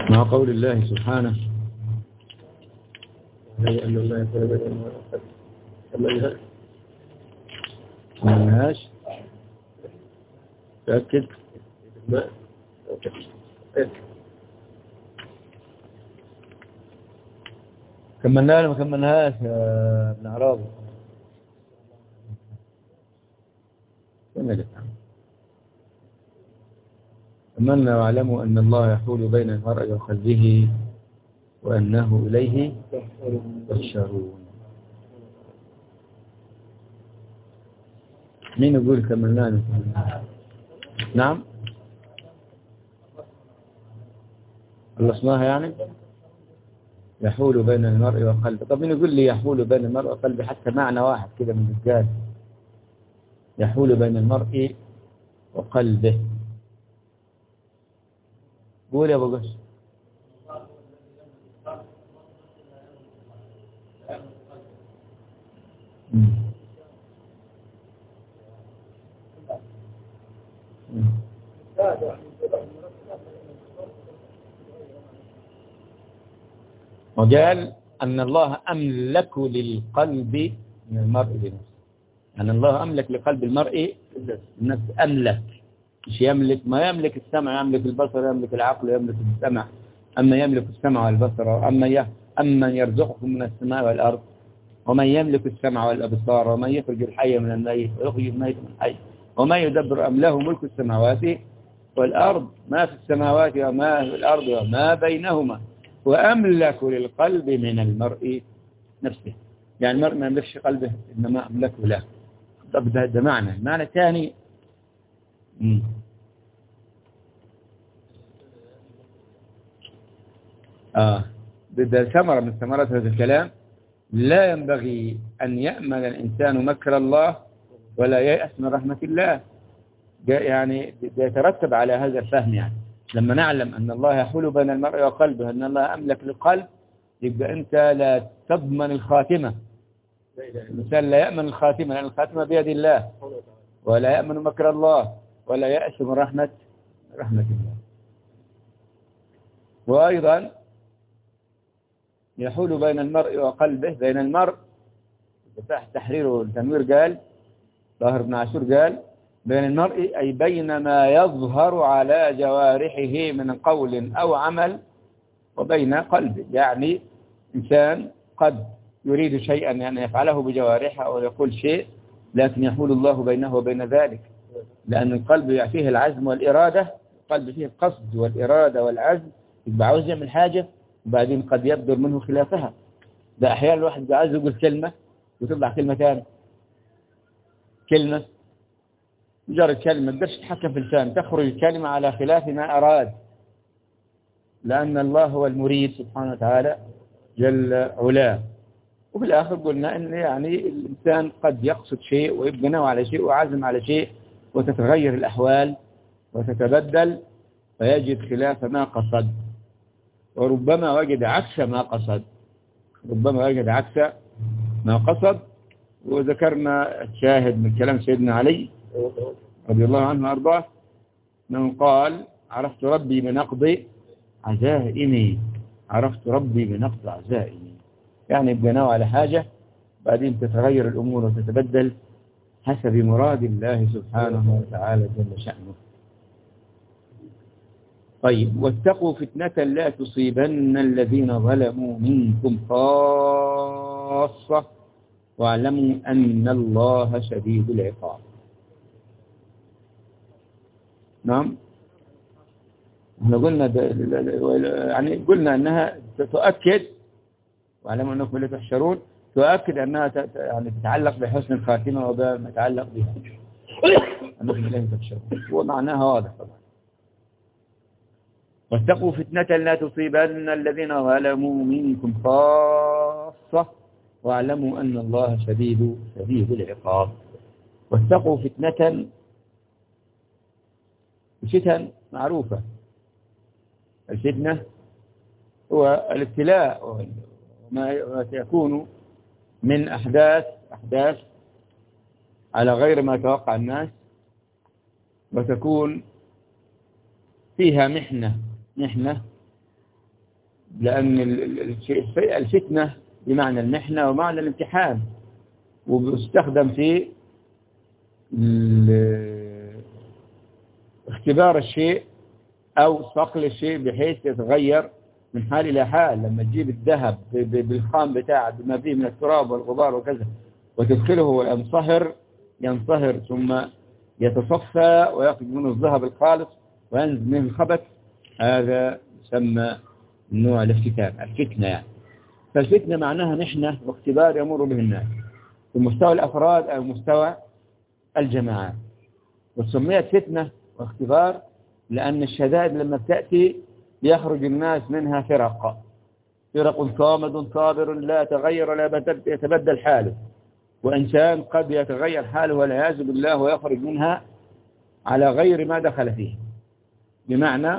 مع قول الله سبحانه أن الله يقول ما منهاش تأكد كملنا ولا ما كملناهاش يا ابن عرابي كملت أمنا واعلموا أن الله يحول بين المرء وقلبه وأنه إليه تحشرون مين يقول كملنا نعم خلصناها يعني يحول بين المرء وقلبه طب مين يقول لي يحول بين المرء وقلبه حتى معنى واحد كده من الرجال يحول بين المرء وقلبه قول يا ابو قش وقال أن الله أملك للقلب من المرء بنفسه أن الله أملك لقلب المرء نفسه أملك مش يملك ما يملك السمع يملك البصر يملك العقل يملك السمع أما يملك السمع والبصر أما ي... أما يرزقكم من السماء والأرض ومن يملك السمع والأبصار ومن يخرج الحي من الميت ويخرج الميت من الحي ومن يدبر أم له ملك السماوات والأرض ما في السماوات وما في الأرض وما بينهما وأملك للقلب من المرء نفسه يعني المرء ما يملكش قلبه إنما أملكه له طب ده, ده معنى المعنى الثاني آه ده ثمرة من ثمرات هذا الكلام لا ينبغي أن يأمل الإنسان مكر الله ولا ييأس من رحمة الله يعني يترتب على هذا الفهم يعني لما نعلم أن الله يحول بين المرء وقلبه أن الله أملك للقلب يبقى أنت لا تضمن الخاتمة الإنسان لا يأمن الخاتمة لأن الخاتمة بيد الله ولا يأمن مكر الله ولا يأس من رحمة رحمة الله وأيضا يحول بين المرء وقلبه بين المرء تحت تحريره التنوير قال ظاهر بن عاشور قال بين المرء أي بين ما يظهر على جوارحه من قول أو عمل وبين قلبه يعني إنسان قد يريد شيئا يعني يفعله بجوارحه أو يقول شيء لكن يحول الله بينه وبين ذلك لأن القلب فيه العزم والإرادة القلب فيه القصد والإرادة والعزم يبقى عاوز يعمل حاجة وبعدين قد يبدر منه خلافها ده أحيانا الواحد عايز يقول كلمة وتطلع كلمة ثانية كلمة مجرد كلمة ما تقدرش تتحكم في اللسان تخرج الكلمة على خلاف ما أراد لأن الله هو المريد سبحانه وتعالى جل علاه وفي الآخر قلنا أن يعني الإنسان قد يقصد شيء ويبقى نوى على شيء وعزم على شيء وتتغير الأحوال وتتبدل فيجد خلاف ما قصد وربما وجد عكس ما قصد ربما وجد عكس ما قصد وذكرنا الشاهد من كلام سيدنا علي رضي الله عنه وأرضاه أنه قال عرفت ربي بنقض عزائمي عرفت ربي بنقض عزائمي يعني يبقى ناوي على حاجة بعدين تتغير الأمور وتتبدل حسب مراد الله سبحانه وتعالى جل شأنه طيب واتقوا فتنة لا تصيبن الذين ظلموا منكم خاصة واعلموا أن الله شديد العقاب نعم احنا قلنا يعني قلنا أنها تؤكد واعلموا أنكم لا تحشرون تؤكد أنها يعني تتعلق بحسن الخاتمة وما يتعلق بها أنكم لا تحشرون ومعناها واضح طبعا واتقوا فتنة لا تصيبن الذين ظلموا منكم خاصة واعلموا أن الله شديد شديد العقاب واتقوا فتنة الفتن معروفة الفتنة هو الابتلاء وما سيكون من أحداث أحداث على غير ما توقع الناس وتكون فيها محنة محنة لأن ال- ال- الشيء- الفتنة بمعنى المحنة ومعنى الامتحان وبيستخدم في ال- اختبار الشيء أو صقل الشيء بحيث يتغير من حال إلى حال لما تجيب الذهب ب- ب- بالخام بتاعه بما فيه من التراب والغبار وكذا وتدخله وينصهر ينصهر ثم يتصفى ويخرج منه الذهب الخالص وينزل منه الخبث هذا يسمى نوع الافتتان الفتنة يعني فالفتنة معناها محنة واختبار يمر به الناس في مستوى الأفراد أو مستوى الجماعات وسميت فتنة واختبار لأن الشدائد لما بتأتي يخرج الناس منها فرق فرق صامد صابر لا تغير لا بدل- يتبدل حاله وإنسان قد يتغير حاله والعياذ بالله ويخرج منها على غير ما دخل فيه بمعنى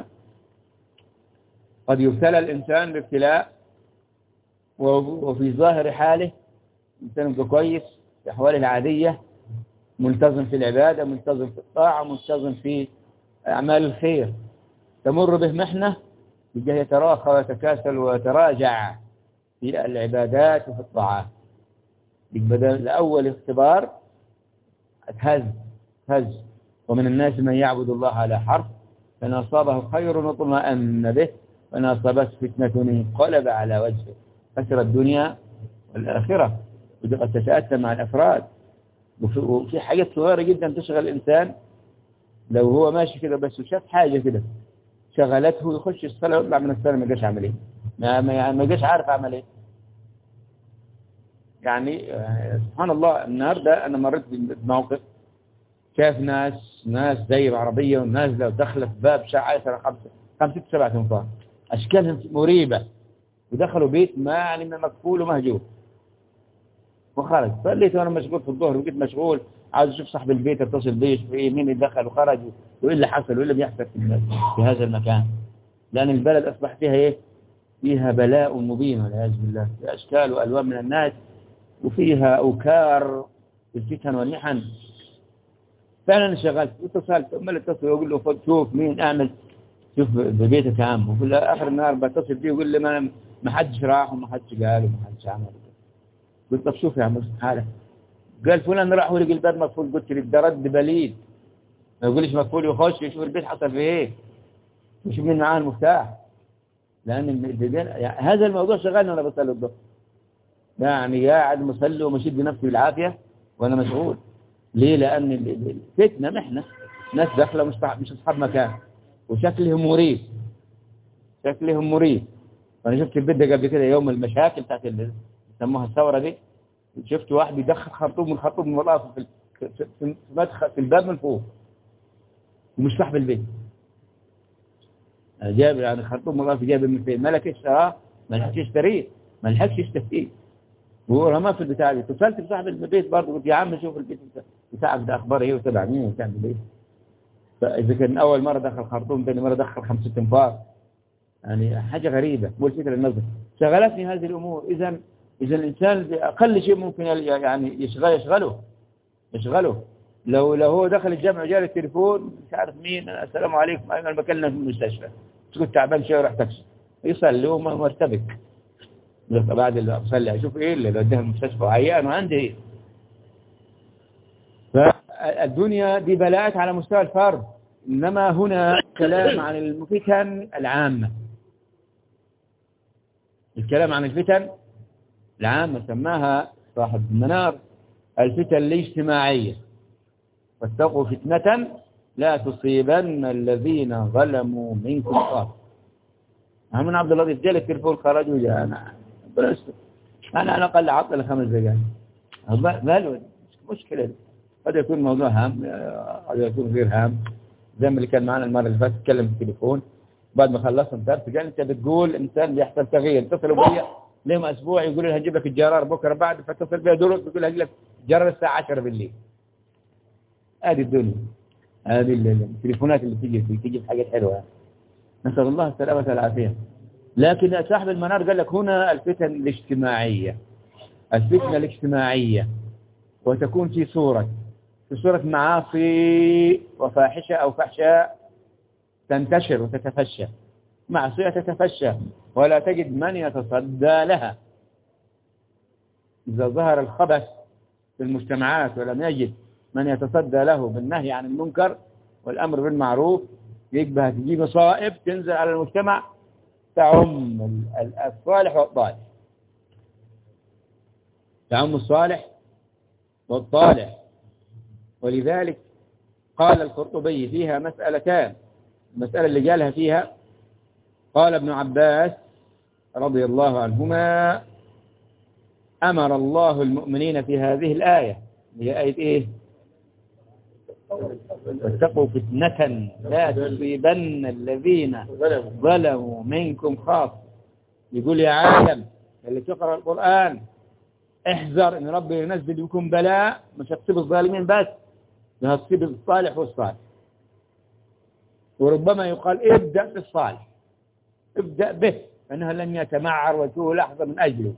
قد يبتلى الإنسان بابتلاء و- وفي ظاهر حاله إنسان يبقى كويس في أحواله العادية ملتزم في العبادة ملتزم في الطاعة ملتزم في أعمال الخير تمر به محنة يبقى يتراخى ويتكاسل ويتراجع في العبادات وفي الطاعات يبقى ده الأول اختبار هز هز ومن الناس من يعبد الله على حرف فإن أصابه خير واطمأن به وإن أصابته فتنة انقلب على وجهه خسر الدنيا والآخرة ودي قد تتأتى مع الأفراد وفي, وفي حاجات صغيرة جدا تشغل الإنسان لو هو ماشي كده بس وشاف حاجة كده شغلته يخش الصلاة ويطلع من الصلاة ما جاش عمل ايه ما ما ما جاش عارف عمل ايه يعني آه، سبحان الله النهارده انا مريت بموقف شاف ناس ناس زي العربية والناس لو دخلت باب شاعة عشرة خمسة خمسة سبعة تنفار أشكالهم مريبة ودخلوا بيت ما يعني من مكفول ومهجور وخرج صليت وانا مشغول في الظهر وجيت مشغول عاوز اشوف صاحب البيت اتصل بيه يشوف ايه مين اللي دخل وخرج وايه اللي حصل وايه اللي بيحصل في الناس في هذا المكان لان البلد اصبح فيها ايه فيها بلاء مبين والعياذ بالله فيها اشكال والوان من الناس وفيها اوكار الفتن والمحن فعلا انشغلت واتصلت امال اتصل واقول له خد شوف مين اعمل شوف ببيتك يا عم وفي اخر النهار بتصل بيه ويقول لي ما ما حدش راح وما حدش قال وما حدش عمل قلت طب شوف يا عم حالك قال فلان راح ولقي الباب مقفول قلت لي ده رد بليد ما يقولش مقفول يخش يشوف البيت حصل فيه ايه يشوف مين معاه المفتاح لان ال- يعني هذا الموضوع شغالني وانا بصلي الظهر يعني قاعد مصلي ومشيت بنفسي بالعافيه وانا مشغول ليه لان ال- ال- الفتنه محنه ناس داخله مش صح- مش اصحاب مكان وشكلهم مريب شكلهم مريب فانا شفت البيت ده قبل كده يوم المشاكل بتاعت اللي يسموها الثوره دي شفت واحد بيدخل خرطوم من خرطوم من وراه في في- في في مدخل في الباب من فوق ومش صاحب البيت جاب يعني خرطوم من وراه جاب من فين ما لك اشتراه ما لحقش يشتريه ما لحقش يشتريه وهو رماه في البتاع دي اتصلت بصاحب البيت برضه قلت يا عم شوف البيت بتاعك ده اخبار ايه وتبع مين وتعمل ايه فاذا كان اول مره دخل خرطوم ثاني مره دخل خمسة انفار يعني حاجه غريبه والفكره النظر شغلتني هذه الامور اذا إذا الإنسان بأقل شيء ممكن يعني يشغل يشغله يشغله لو لو هو دخل الجامع جاء التليفون مش عارف مين السلام عليكم أنا بكلمك في المستشفى كنت تعبان شوية وراح تكشف يصلي وما مرتبك بعد اللي أصلي أشوف إيه اللي وديها المستشفى وعيان وعندي إيه فالدنيا دي بلاءات على مستوى الفرد إنما هنا كلام عن الفتن العامة الكلام عن الفتن العامة سماها صاحب المنار الفتن الاجتماعية واتقوا فتنة لا تصيبن الذين ظلموا منكم خاص من عبد اللطيف جاء التليفون خرج وجاء انا ربنا يستر. انا على الاقل عطل خمس دقائق ماله مشكلة دي. قد يكون موضوع هام قد يكون غير هام زي ما اللي كان معنا المرة اللي فاتت تكلم في التليفون بعد ما خلصنا درس قال انت بتقول انسان بيحصل تغيير اتصلوا بيا لهم اسبوع يقولوا لي هنجيب لك الجرار بكره بعد فاتصل بيا دول بيقول هجيب لك جرار الساعه 10 بالليل ادي الدنيا هذه التليفونات اللي تيجي تيجي في حاجات حلوه نسال الله السلامه والعافيه لكن صاحب المنار قال لك هنا الفتن الاجتماعيه الفتنه الاجتماعيه وتكون في صوره في صوره معاصي وفاحشه او فحشاء تنتشر وتتفشى معصية تتفشى ولا تجد من يتصدى لها إذا ظهر الخبث في المجتمعات ولم يجد من يتصدى له بالنهي عن المنكر والأمر بالمعروف يجبه تجي مصائب تنزل على المجتمع تعم الصالح والطالح تعم الصالح والطالح ولذلك قال القرطبي فيها مسألتان المسألة اللي قالها فيها قال ابن عباس رضي الله عنهما أمر الله المؤمنين في هذه الآية هي آية إيه واتقوا فتنة لا تصيبن الذين ظلموا منكم خاص يقول يا عالم اللي تقرأ القرآن احذر ان ربي ينزل بكم بلاء مش هتصيب الظالمين بس ده هتصيب الصالح والصالح وربما يقال ابدأ بالصالح ابدأ به فإنه لن يتمعر وجهه لحظة من أجله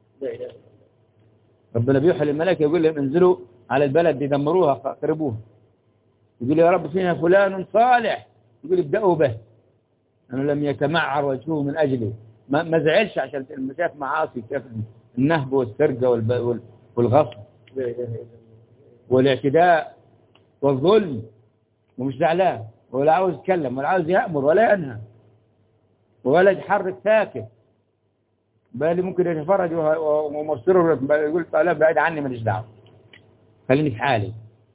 ربنا بيوحي للملائكة يقول لهم انزلوا على البلد يدمروها فاقربوها يقول يا رب فيها فلان صالح يقول ابدأوا به أنه لم يتمعر وجهه من أجله ما, ما زعلش عشان شاف معاصي شاف النهب والسرقة والغصب والاعتداء والظلم ومش زعلان ولا عاوز يتكلم ولا عاوز يأمر ولا ينهى ولا يتحرك ساكت بل ممكن يتفرج ومصر يقول لا بعيد عني ماليش دعوه خليني في حالي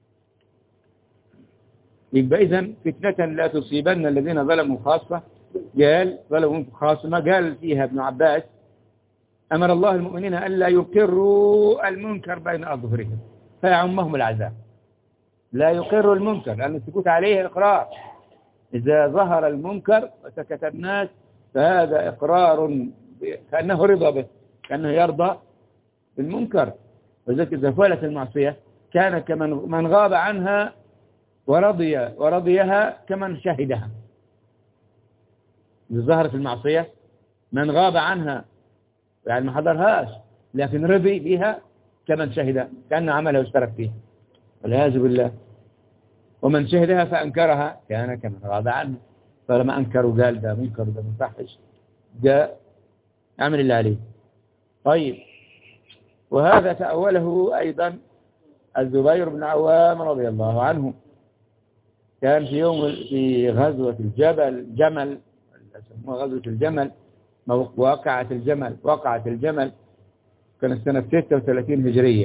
يبقى إذا فتنة لا تصيبن الذين ظلموا خاصة قال ظلموا خاصة ما قال فيها ابن عباس أمر الله المؤمنين ألا يقروا المنكر بين أظهرهم فيعمهم العذاب لا يقر المنكر لأن السكوت عليه إقرار إذا ظهر المنكر وسكت الناس فهذا إقرار كأنه رضا به كأنه يرضى بالمنكر وذلك إذا فعلت المعصية كان كمن من غاب عنها ورضي ورضيها كمن شهدها إذا ظهرت المعصية من غاب عنها يعني ما حضرهاش لكن رضي بها كمن شهد كأنه عمله واشترك فيه والعياذ بالله ومن شهدها فأنكرها كان كمن غاب عنه فلما أنكروا قال ده منكر ده منفحش جاء عمل اللي عليه طيب وهذا تأوله أيضا الزبير بن عوام رضي الله عنه كان في يوم في غزوة الجبل جمل سموها غزوة الجمل وقعة الجمل وقعة الجمل كانت سنة 36 هجرية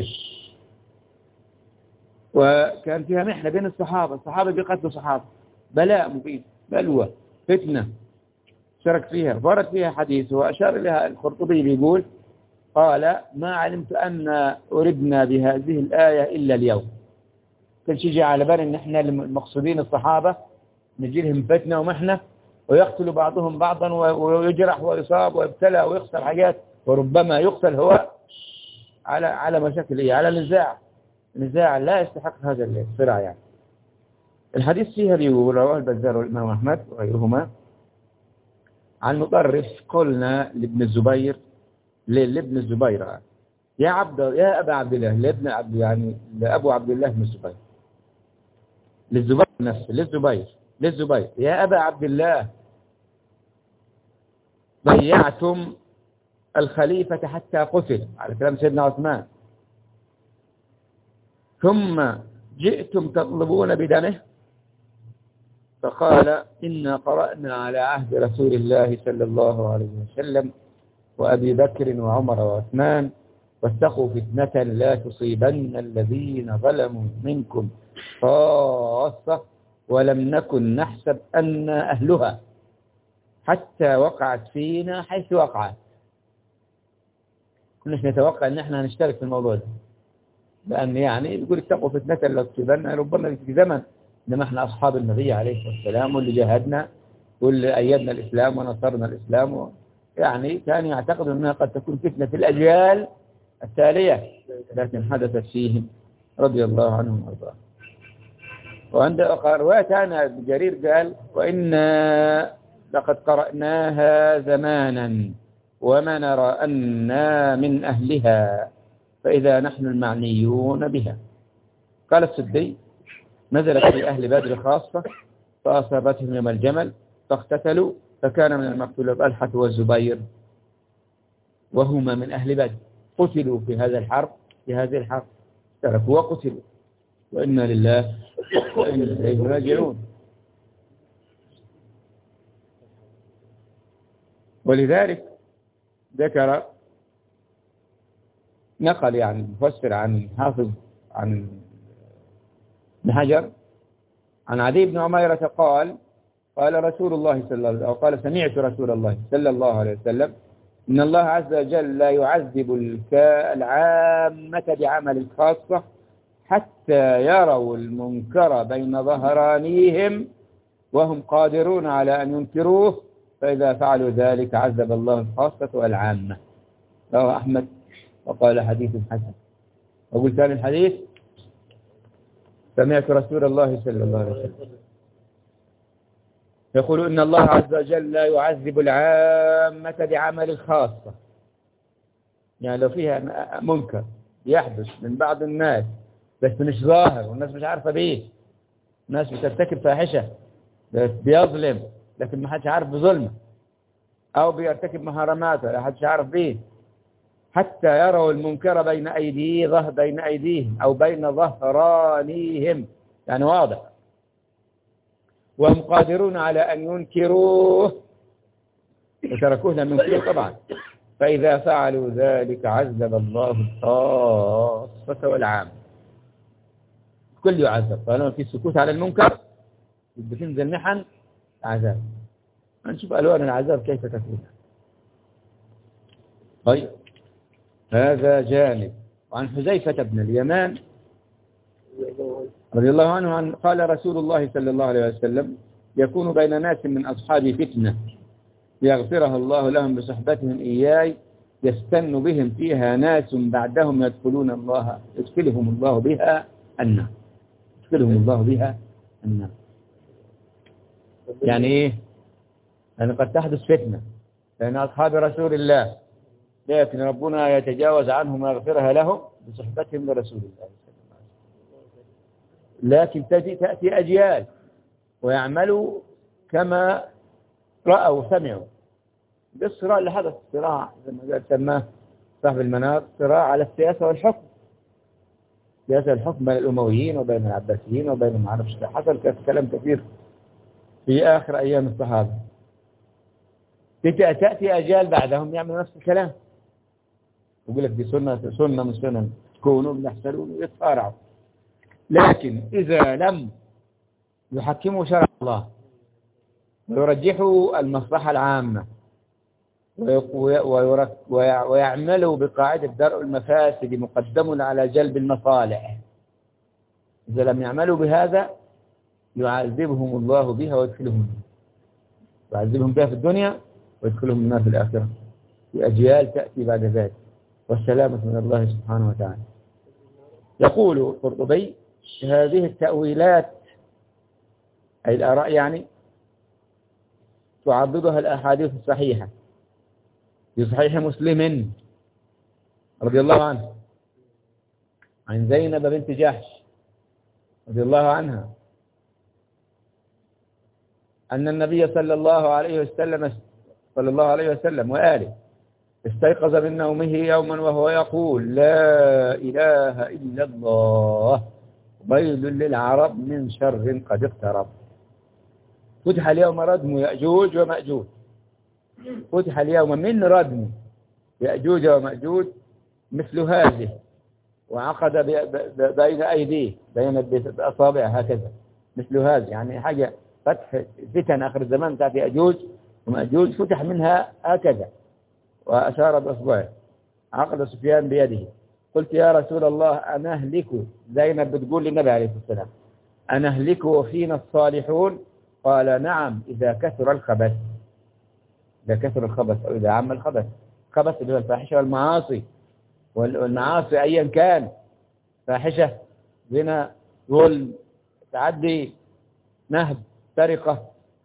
وكان فيها محنة بين الصحابة الصحابة بيقتلوا صحابة بلاء مبين بلوى فتنة شارك فيها فرد فيها حديث وأشار إليها القرطبي بيقول قال ما علمت أن أردنا بهذه الآية إلا اليوم كل شيء جاء على بالي ان احنا المقصودين الصحابة نجي لهم فتنة ومحنة ويقتل بعضهم بعضا ويجرح ويصاب ويبتلى ويخسر حاجات وربما يقتل هو على على مشاكل ايه على نزاع نزاع لا يستحق هذا الصراع يعني الحديث فيها بيقول رواه البزار والإمام أحمد وغيرهما عن مطرف قلنا لابن الزبير لابن الزبير يا عبد يا أبا عبد الله لابن عبد يعني لأبو عبد الله بن الزبير للزبير نفسه للزبير للزبير يا أبا عبد الله ضيعتم الخليفة حتى قتل على كلام سيدنا عثمان ثم جئتم تطلبون بدمه فقال إنا قرأنا على عهد رسول الله صلى الله عليه وسلم وأبي بكر وعمر وعثمان واتقوا فتنة لا تصيبن الذين ظلموا منكم خاصة ولم نكن نحسب أن أهلها حتى وقعت فينا حيث وقعت كناش نتوقع أن احنا هنشترك في الموضوع ده لأن يعني يقول اتقوا فتنة لا تصيبن ربما في زمن إنما احنا أصحاب النبي عليه الصلاة والسلام واللي جاهدنا واللي أيدنا الإسلام ونصرنا الإسلام يعني كان يعتقد أنها قد تكون فتنة في الأجيال التالية لكن حدثت فيهم رضي الله عنهم وارضاهم وعند رواية أنا جرير قال وإنا لقد قرأناها زمانا وما نرى أنا من أهلها فإذا نحن المعنيون بها قال السدي نزلت في أهل بدر خاصة فأصابتهم يوم الجمل فاقتتلوا فكان من المقتول طلحة والزبير وهما من أهل بدر قتلوا في هذا الحرب في هذه الحرب تركوا وقتلوا وإنا لله وإنا إليه راجعون ولذلك ذكر نقل يعني مفسر عن حافظ عن ابن حجر عن عدي بن عميرة قال قال رسول الله صلى الله عليه وسلم أو قال سمعت رسول الله صلى الله عليه وسلم إن الله عز وجل لا يعذب العامة بعمل الخاصة حتى يروا المنكر بين ظهرانيهم وهم قادرون على أن ينكروه فإذا فعلوا ذلك عذب الله الخاصة والعامة رواه أحمد وقال حديث حسن وقلت ثاني الحديث سمعت رسول الله صلى الله عليه وسلم يقول إن الله عز وجل لا يعذب العامة بعمل الخاصة يعني لو فيها منكر يحدث من بعض الناس بس مش ظاهر والناس مش عارفة بيه الناس بترتكب فاحشة بس بيظلم لكن ما حدش عارف بظلمه أو بيرتكب محرمات لا حدش عارف بيه حتى يروا المنكر بين أيديه بين أيديهم أو بين ظهرانيهم يعني واضح وهم قادرون على أن ينكروه وتركوه لم ينكروه طبعا فإذا فعلوا ذلك عذب الله الخاصة والعام كل يعذب طالما في سكوت على المنكر بتنزل محن عذاب نشوف ألوان العذاب كيف تكون طيب هذا جانب وعن حذيفة بن اليمان رضي الله عنه عن قال رسول الله صلى الله عليه وسلم يكون بين ناس من أصحابي فتنة ليغفرها الله لهم بصحبتهم إياي يستن بهم فيها ناس بعدهم يدخلون الله يدخلهم الله بها النار يدخلهم الله بها النار يعني ايه يعني قد تحدث فتنة لأن أصحاب رسول الله لكن ربنا يتجاوز عنهم ويغفرها لهم بصحبتهم لرسول الله لكن تأتي, تأتي أجيال ويعملوا كما رأوا وسمعوا ده الصراع اللي حدث صراع زي ما قال سماه صاحب المنار صراع على السياسة والحكم سياسة الحكم بين الأمويين وبين العباسيين وبين ما اعرفش حصل كلام كثير في آخر أيام الصحابة تأتي أجيال بعدهم يعملوا نفس الكلام يقول لك دي سنة سنة من سنن كونوا بنحسنون ويتصارعوا لكن إذا لم يحكموا شرع الله ويرجحوا المصلحة العامة ويعملوا بقاعدة درء المفاسد مقدم على جلب المصالح إذا لم يعملوا بهذا يعذبهم الله بها ويدخلهم يعذبهم بها في الدنيا ويدخلهم النار في الآخرة في أجيال تأتي بعد ذلك والسلامة من الله سبحانه وتعالى يقول القرطبي هذه التأويلات أي الآراء يعني تعضدها الأحاديث الصحيحة في صحيح مسلم رضي الله عنه عن زينب بنت جحش رضي الله عنها أن النبي صلى الله عليه وسلم صلى الله عليه وسلم وآله استيقظ من نومه يوما وهو يقول لا إله إلا الله ويل للعرب من شر قد اقترب فتح اليوم ردم يأجوج ومأجوج فتح اليوم من ردم يأجوج ومأجوج مثل هذه وعقد بين أيديه بين الأصابع هكذا مثل هذه يعني حاجة فتح فتن آخر الزمان بتاعت يأجوج ومأجوج فتح منها هكذا وأشار بأصبعه عقد سفيان بيده قلت يا رسول الله أنا أهلك زينب بتقول للنبي عليه الصلاة والسلام أنا أهلك وفينا الصالحون قال نعم إذا كثر الخبث إذا كثر الخبث أو إذا عم الخبث خبث اللي هو الفاحشة والمعاصي والمعاصي أيا كان فاحشة زنا ظلم تعدي نهب سرقة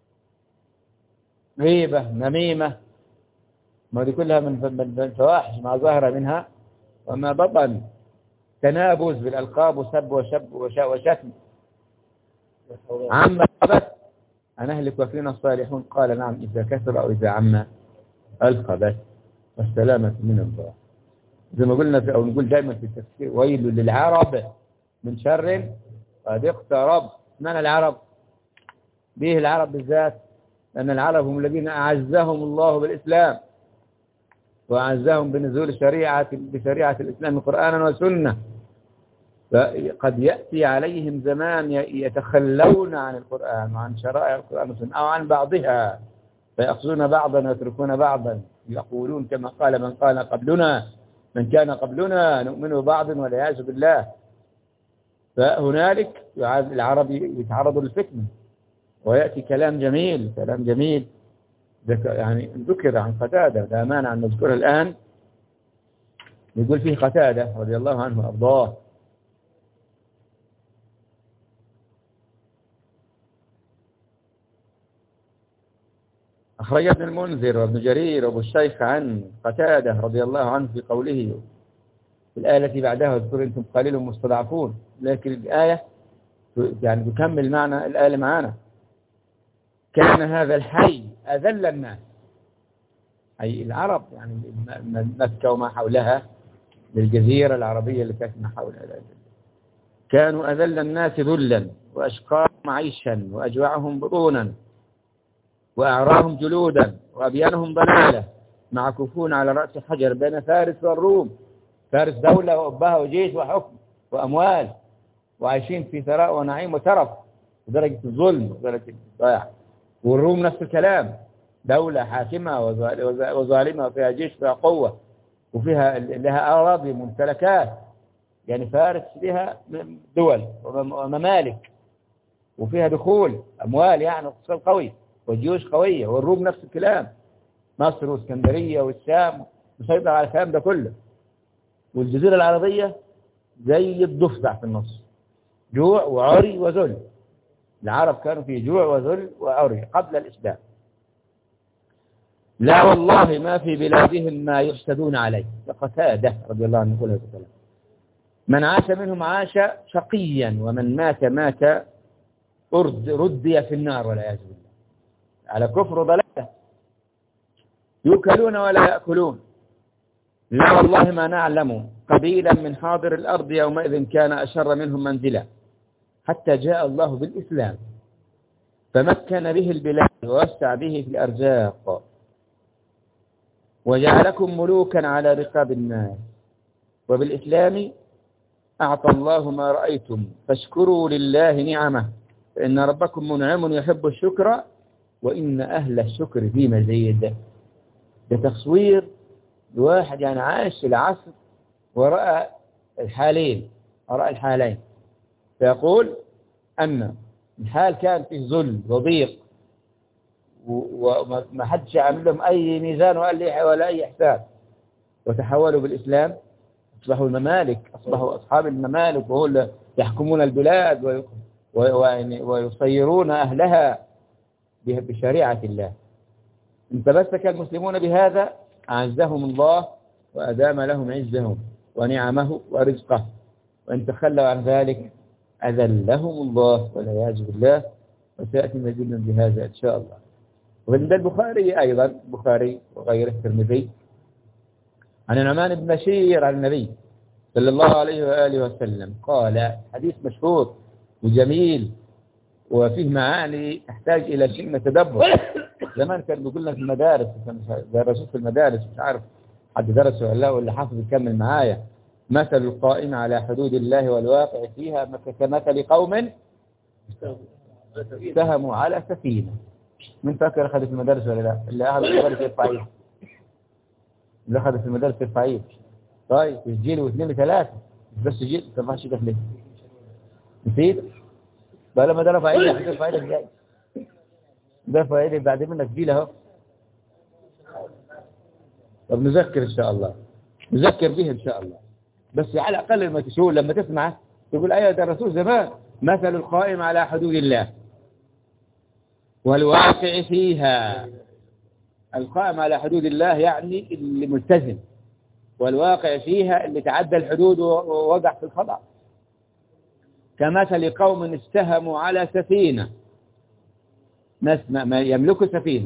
غيبة نميمة ما دي كلها من الفواحش ما ظهر منها وما بطن تنابز بالألقاب وسب وشب وشتم عم الخبث أنهلك وفينا الصالحون قال نعم إذا كثر أو إذا عم الخبث والسلامة من الله زي ما قلنا في أو نقول دائما في التفسير ويل للعرب من شر قد اقترب معنى العرب به العرب بالذات لأن العرب هم الذين أعزهم الله بالإسلام وأعزهم بنزول شريعة بشريعة الإسلام قرآنا وسنة فقد يأتي عليهم زمان يتخلون عن القرآن وعن شرائع القرآن والسنة أو عن بعضها فيأخذون بعضا ويتركون بعضا يقولون كما قال من قال قبلنا من كان قبلنا نؤمن ببعض والعياذ بالله فهنالك العرب يتعرض للفتنة ويأتي كلام جميل كلام جميل يعني ذكر عن قتادة لا مانع أن نذكره الآن يقول فيه قتادة رضي الله عنه وأرضاه أخرج ابن المنذر وابن جرير وابو الشيخ عن قتادة رضي الله عنه في قوله في الآية التي بعدها اذكر أنتم قليل مستضعفون لكن الآية يعني تكمل معنى الآية اللي معانا كان هذا الحي أذل الناس أي العرب يعني مكة وما حولها للجزيرة العربية اللي كانت ما حولها كانوا أذل الناس ذلا وأشقاهم عيشا وأجوعهم بطونا وأعراهم جلودا وأبيانهم ضلالة معكوفون على رأس حجر بين فارس والروم فارس دولة وأبها وجيش وحكم وأموال وعايشين في ثراء ونعيم وترف ودرجة الظلم ودرجة الضياع والروم نفس الكلام دولة حاكمة وظالمة وفيها جيش وفيها قوة وفيها لها أراضي ممتلكات يعني فارس فيها دول وممالك وفيها دخول أموال يعني اقتصاد قوي وجيوش قوية والروم نفس الكلام مصر واسكندرية والشام مسيطر على الكلام ده كله والجزيرة العربية زي الضفدع في النص جوع وعري وذل العرب كانوا في جوع وذل وعري قبل الإسلام لا والله ما في بلادهم ما يحسدون عليه فقتاده رضي الله عنه يقول هذا الكلام من عاش منهم عاش شقيا ومن مات مات أرد ردي في النار والعياذ بالله على كفر ضلاله يؤكلون ولا يأكلون لا والله ما نعلم قبيلا من حاضر الأرض يومئذ كان أشر منهم منزلا حتى جاء الله بالإسلام فمكن به البلاد ووسع به في الأرزاق وجعلكم ملوكا على رقاب الناس وبالإسلام أعطى الله ما رأيتم فاشكروا لله نعمه فإن ربكم منعم يحب الشكر وإن أهل الشكر في مزيد ده تصوير لواحد يعني عاش العصر ورأى الحالين ورأى الحالين فيقول أن الحال كان فيه ظلم وضيق وما حدش عامل لهم أي ميزان ولا ولا أي حساب وتحولوا بالإسلام أصبحوا الممالك أصبحوا أصحاب الممالك وهو اللي يحكمون البلاد ويصيرون أهلها بشريعة الله إن تمسك المسلمون بهذا أعزهم الله وأدام لهم عزهم ونعمه ورزقه وإن تخلوا عن ذلك أذلهم الله والعياذ بالله وسيأتي مزيد بهذا إن شاء الله وعند البخاري أيضا البخاري وغيره الترمذي عن النعمان بن بشير عن النبي صلى الله عليه وآله وسلم قال حديث مشهور وجميل وفيه معاني تحتاج إلى شيء من التدبر زمان كان بيقول لنا في المدارس درسوه في المدارس مش عارف حد درسه ولا لا واللي حافظ يكمل معايا مثل القائم على حدود الله والواقع فيها كمثل قوم اتهموا على سفينة من فاكر أخذ في المدارس ولا لا اللي أخذ في المدارس يرفع ايده اللي أخذ في المدارس يرفع ايده طيب الجيل واثنين وثلاثة بس جيل ما ترفعش ايدك ليه نسيت بقى لما ده رفع ايدك ترفع ايدك ازاي ده رفع ايدك بعد منك جيل اهو طب نذكر ان شاء الله نذكر به ان شاء الله بس على الاقل لما تشوف لما تسمع تقول ايوه ده الرسول زمان مثل القائم على حدود الله والواقع فيها القائم على حدود الله يعني اللي ملتزم والواقع فيها اللي تعدى الحدود ووقع في الخطأ كمثل قوم استهموا على سفينة ناس ما, ما يملكوا سفينة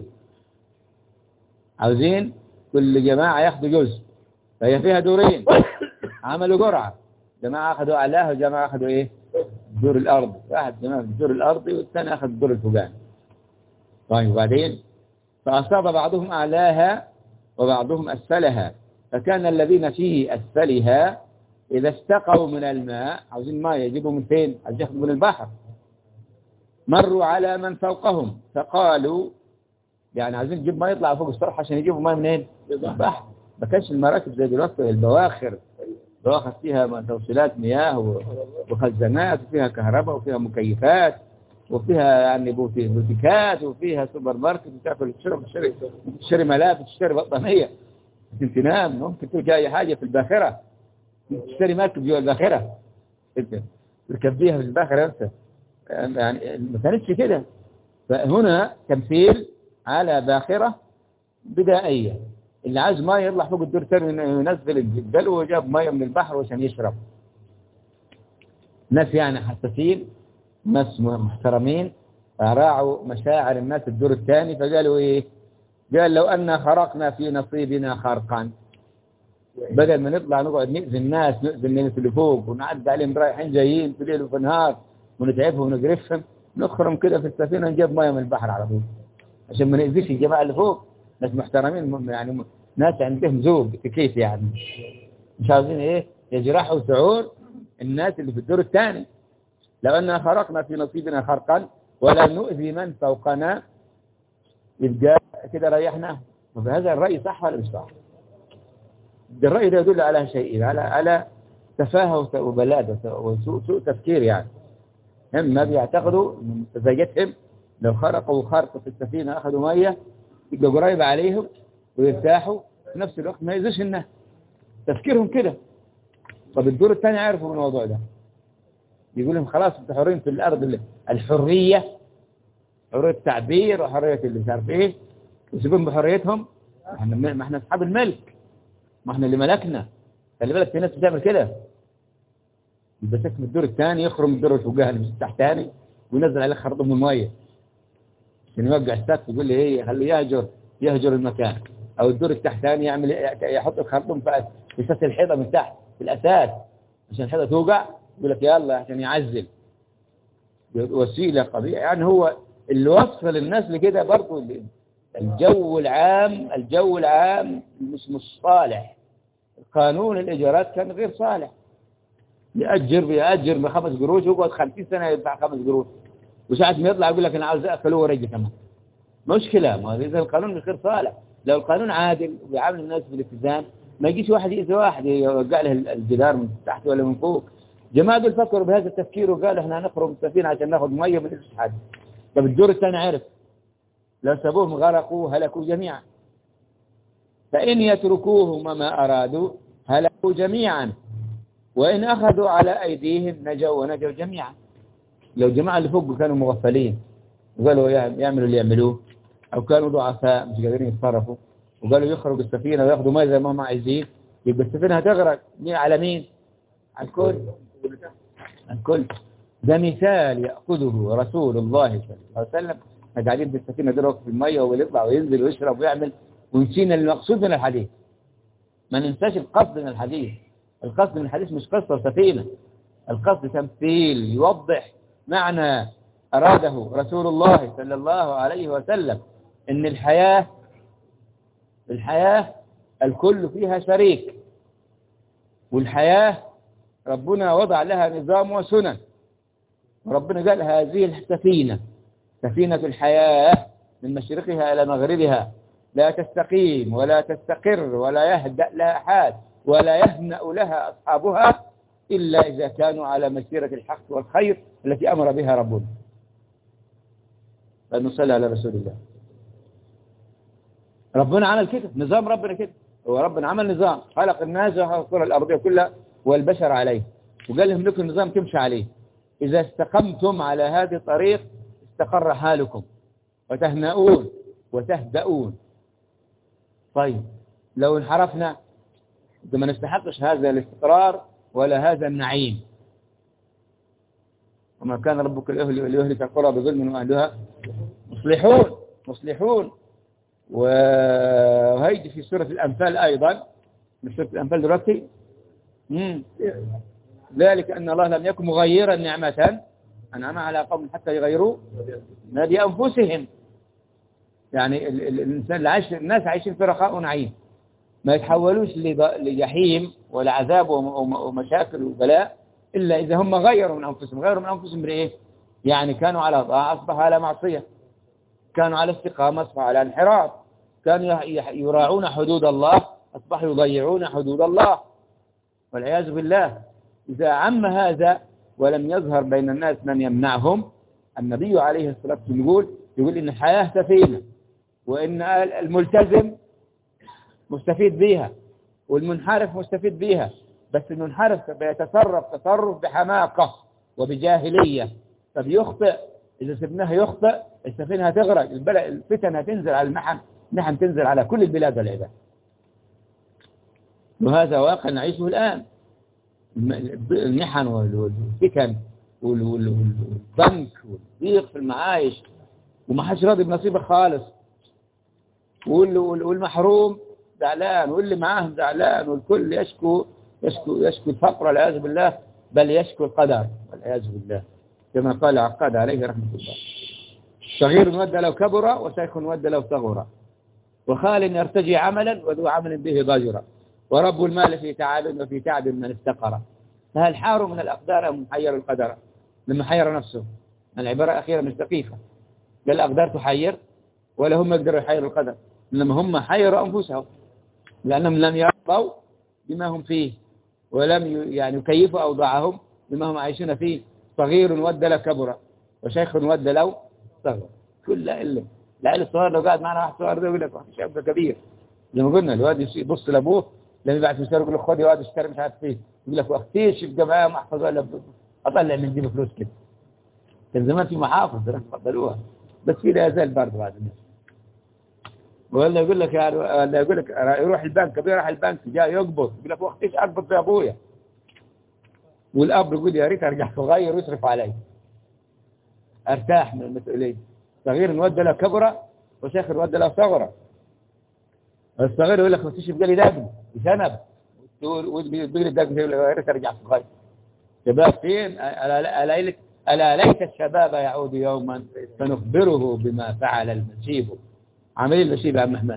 عاوزين كل جماعة ياخدوا جزء فهي فيها دورين عملوا جرعة جماعة أخذوا أعلاها وجماعة أخذوا إيه دور الأرض واحد جماعة في الدور الأرضي والثاني أخذ الدور الفوقاني طيب وبعدين فأصاب بعضهم أعلاها وبعضهم أسفلها فكان الذين في أسفلها إذا استقوا من الماء عاوزين ماء يجيبوا من فين عاوزين ياخذوا من البحر مروا على من فوقهم فقالوا يعني عايزين نجيب ماء يطلع فوق السطح عشان يجيبوا ماء منين؟ من البحر ما كانش المراكب زي دلوقتي البواخر بواخر فيها توصيلات مياه وخزانات وفيها كهرباء وفيها مكيفات وفيها يعني بوتي- بوتيكات وفيها سوبر ماركت وتاكل تشرب تشتري تشتري ملابس تشتري بطانية ممكن تنام ممكن تلقى أي حاجة في الباخرة ممكن تشتري مركب جوا الباخرة انت تركب بيها في الباخرة انت يعني ما كانتش كده فهنا تمثيل على باخرة بدائية اللي عايز ماء يطلع فوق الدور تاني ينزل الجبل وجاب ماء من البحر عشان يشرب ناس يعني حساسين ناس محترمين راعوا مشاعر الناس الدور الثاني فقالوا ايه قال لو أن خرقنا في نصيبنا خرقا بدل ما نطلع نقعد نأذي الناس نأذي الناس اللي فوق ونعدي عليهم رايحين جايين في ليل وفي نهار ونتعبهم ونقرفهم نخرم كده في السفينة نجيب مية من البحر على طول عشان ما نأذيش الجماعة اللي فوق ناس محترمين م- يعني م- ناس عندهم ذوق كيف يعني مش عاوزين ايه يجرحوا شعور الناس اللي في الدور الثاني لو أننا خرقنا في نصيبنا خرقا ولا نؤذي من فوقنا يبقى كده ريحنا فهذا الرأي صح ولا مش صح ده الرأي ده يدل على شيئين على على تفاهة وبلادة وسوء سوء تفكير يعني هم ما بيعتقدوا من مزاجتهم لو خرقوا خرق في السفينة أخذوا مية يبقى قريب عليهم ويرتاحوا في نفس الوقت ما يزوش الناس تفكيرهم كده طب الدور الثاني عرفوا من الموضوع ده يقول لهم خلاص انتوا حرين في الأرض اللي الحرية حرية التعبير وحرية اللي مش عارف ايه وسيبهم بحريتهم احنا ما احنا اصحاب الملك ما احنا اللي ملكنا خلي بالك في ناس بتعمل كده يبقى ساكن من الدور الثاني يخرم الدور الفوقاني مش التحتاني وينزل عليه خرطوم من الميه عشان يوقع السقف يقول لي ايه خليه يهجر يهجر المكان او الدور التحتاني يعمل يحط الخرطوم في في اساس الحيطه من تحت في الاساس عشان الحيطه توقع يقول لك يلا عشان يعزل وسيله قضيه يعني هو اللي وصل الناس لكده برضه اللي- الجو العام الجو العام مش مش صالح قانون الإيجارات كان غير صالح يأجر بيأجر بخمس قروش ويقعد 50 سنة يدفع خمس قروش وساعة ما يطلع يقول لك أنا عاوز أكل ورجي كمان مشكلة ما إذا القانون مش غير صالح لو القانون عادل وبيعامل الناس بالاتزان ما يجيش واحد يأذي واحد يوقع له الجدار من تحت ولا من فوق جماعة دول فكروا بهذا التفكير وقالوا احنا هنخرج السفينة عشان ناخذ مية من إيش حد طب الدور الثاني عرف لو سابوهم غرقوا هلكوا جميعا فإن يتركوهم ما أرادوا هلكوا جميعا وإن أخذوا على أيديهم نجوا ونجوا جميعا لو جماعة اللي فوق كانوا مغفلين وقالوا يع- يعملوا اللي يعملوه أو كانوا ضعفاء مش قادرين يتصرفوا وقالوا يخرجوا السفينة وياخذوا ماء زي ما هم عايزين يبقى السفينة هتغرق مين على مين؟ على الكل على الكل ده مثال يأخذه رسول الله صلى الله عليه وسلم احنا قاعدين في السفينة دلوقتي في المية ويطلع وينزل ويشرب ويعمل ونسينا المقصود من الحديث ما ننساش القصد من الحديث القصد من الحديث مش قصة سفينة القصد تمثيل يوضح معنى أراده رسول الله صلى الله عليه وسلم إن الحياة الحياة الكل فيها شريك والحياة ربنا وضع لها نظام وسنن وربنا قال هذه السفينة سفينة الحياة من مشرقها إلى مغربها لا تستقيم ولا تستقر ولا يهدأ لها حال ولا يهنأ لها أصحابها إلا إذا كانوا على مسيرة الحق والخير التي أمر بها ربنا فنصلي على رسول الله ربنا عمل كده نظام ربنا كده هو ربنا عمل نظام خلق الناس والكرة الأرضية كلها والبشر عليه وقال لهم لكم نظام تمشي عليه إذا استقمتم على هذه الطريق استقر حالكم وتهنؤون وتهدؤون طيب لو انحرفنا إذا ما نستحقش هذا الاستقرار ولا هذا النعيم وما كان ربك ليهلك القرى بظلم وأهلها مصلحون مصلحون وهيجي في سورة الأنفال أيضا من سورة الأنفال دلوقتي مم. ذلك أن الله لم يكن مغيرا نعمة أنعم على قوم حتى يغيروا ما بأنفسهم يعني ال ال الإنسان اللي عايش الناس عايشين في رخاء ونعيم ما يتحولوش لض- لجحيم ولا عذاب وم- وم- ومشاكل وبلاء إلا إذا هم غيروا من أنفسهم غيروا من أنفسهم بإيه يعني كانوا على طاعة أصبحوا على معصية كانوا على استقامة أصبحوا على انحراف كانوا يح- يح- يراعون حدود الله أصبحوا يضيعون حدود الله والعياذ بالله إذا عم هذا ولم يظهر بين الناس من يمنعهم النبي عليه الصلاة والسلام يقول يقول إن الحياة سفينة وإن الملتزم مستفيد بيها والمنحرف مستفيد بيها بس المنحرف بيتصرف تصرف بحماقة وبجاهلية فبيخطئ إذا سبناه يخطئ السفينة هتغرق البلد الفتن هتنزل على المحن محن تنزل على كل البلاد والعباد وهذا واقع نعيشه الآن الم- المحن وال- والفتن وال- وال- والضنك والضيق في المعايش وما حدش راضي بنصيبه خالص وال- وال- والمحروم زعلان واللي معاه زعلان والكل يشكو يشكو يشكو الفقر والعياذ بالله بل يشكو القدر والعياذ بالله كما قال عقاد عليه رحمه الله صغير ود لو كبر وشيخ ود لو صغر وخال يرتجي عملا وذو عمل به ضجر ورب المال في تعب وفي تعب من استقر فهل حار من الأقدار أم محير القدر لما حير نفسه العبارة الأخيرة مش دقيقة لا الأقدار تحير ولا هم يقدروا يحيروا القدر إنما هم حيروا أنفسهم لأنهم لم يرضوا بما هم فيه ولم ي- يعني يكيفوا أوضاعهم بما هم عايشين فيه صغير ود لو كبر وشيخ ود لو صغر كل علم العيل الصغير لو قاعد معنا واحد صغير ده يقول لك واحد شاب كبير زي ما قلنا الواد يس- يبص لابوه لما يبعت مشتري يقول له خد يا واد اشتري مش عارف ايه يقول لك واختيش في جمعيه محفظ ولا ب- اطلع من جيب فلوس كده كان زمان في محافظ راح قبلوها بس في لا يزال برضه بعد الناس ولا يقول لك يعني ولا يقول لك يروح البنك ابويا راح البنك جاء يقبض يقول لك واختيش اقبض زي ابويا والاب يقول يا ريت ارجع صغير ويصرف علي ارتاح من المسؤوليه صغير ود له كبره وشيخ ود له صغره الصغير يقول لك ما فيش يبقى لي دقن ذنب ويبقى لي دقن يقول لك يا ريت ارجع صغير شباب فين ألا, ألا, ألا, ألا ليت الشباب يعود يوما فنخبره بما فعل المشيب عمل المشيب يا عم احمد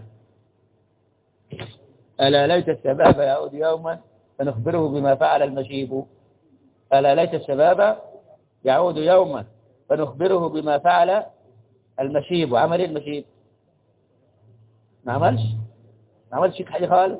ألا ليت الشباب يعود يوما فنخبره بما فعل المشيب ألا ليت الشباب يعود يوما فنخبره بما فعل المشيب وعمل إيه المشيب ما عملش ما عملش حاجة خالص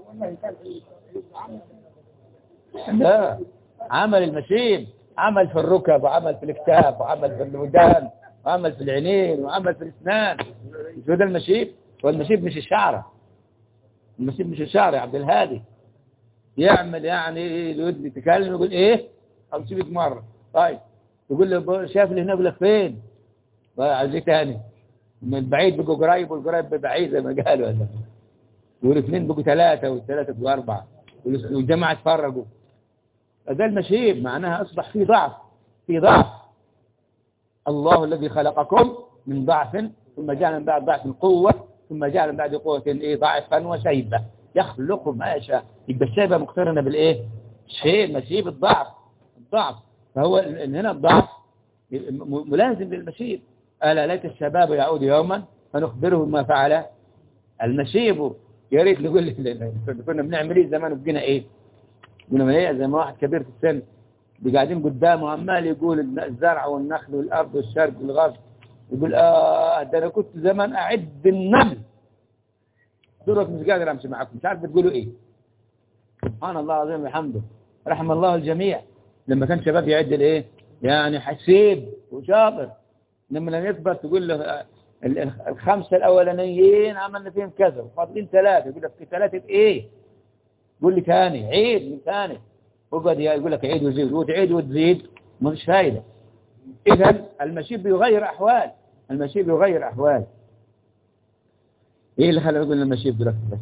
لا عمل المشيب عمل في الركب وعمل في الكتاب وعمل في الودان وعمل في العينين وعمل في الاسنان مش هو ده المشيب والمشيب مش الشعرة المشيب مش الشعر يا عبد الهادي يعمل يعني الود يتكلم يقول ايه 500 مرة طيب يقول له شاف اللي هنا يقول لك فين عايز تاني من البعيد بقوا قريب والقريب بعيد زي ما قالوا ولا والاثنين بقوا ثلاثة والثلاثة بقوا أربعة والجماعة تفرقوا ده المشيب معناها أصبح في ضعف في ضعف الله الذي خلقكم من ضعف ثم جعل من بعد ضعف قوة ثم جعل من بعد قوة إيه ضعفا وشيبة يخلق ما يشاء يبقى الشيبة مقترنة بالإيه شيء مشيب الضعف الضعف فهو هنا الضعف ملازم للمشيب ألا ليت الشباب يعود يوما فنخبره ما فعل المشيب يا ريت نقول كنا بنعمل ايه زمان وبقينا ايه قلنا ايه زي ما واحد كبير في السن قاعدين قدامه عمال يقول الزرع والنخل والارض والشرق والغرب يقول اه ده انا كنت زمان اعد النمل دورك مش قادر امشي معكم مش عارف بتقولوا ايه سبحان الله العظيم وبحمده رحم الله الجميع لما كان شباب يعد الايه يعني حسيب وشاطر لما لم يثبت تقول له الخمسة الأولانيين عملنا فيهم كذا وفاضلين ثلاثة يقول لك في ثلاثة إيه قول لي ثاني عيد من ثاني وقعد يقول لك عيد وزيد وتعيد وتزيد ما فيش فايدة إذا المشيب بيغير أحوال المشيب بيغير أحوال إيه اللي خلى يقول المشيب دلوقتي بس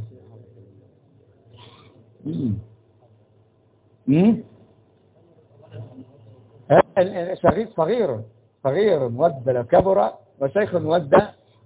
مم. مم. صغير صغير صغير ود كبر وشيخ ود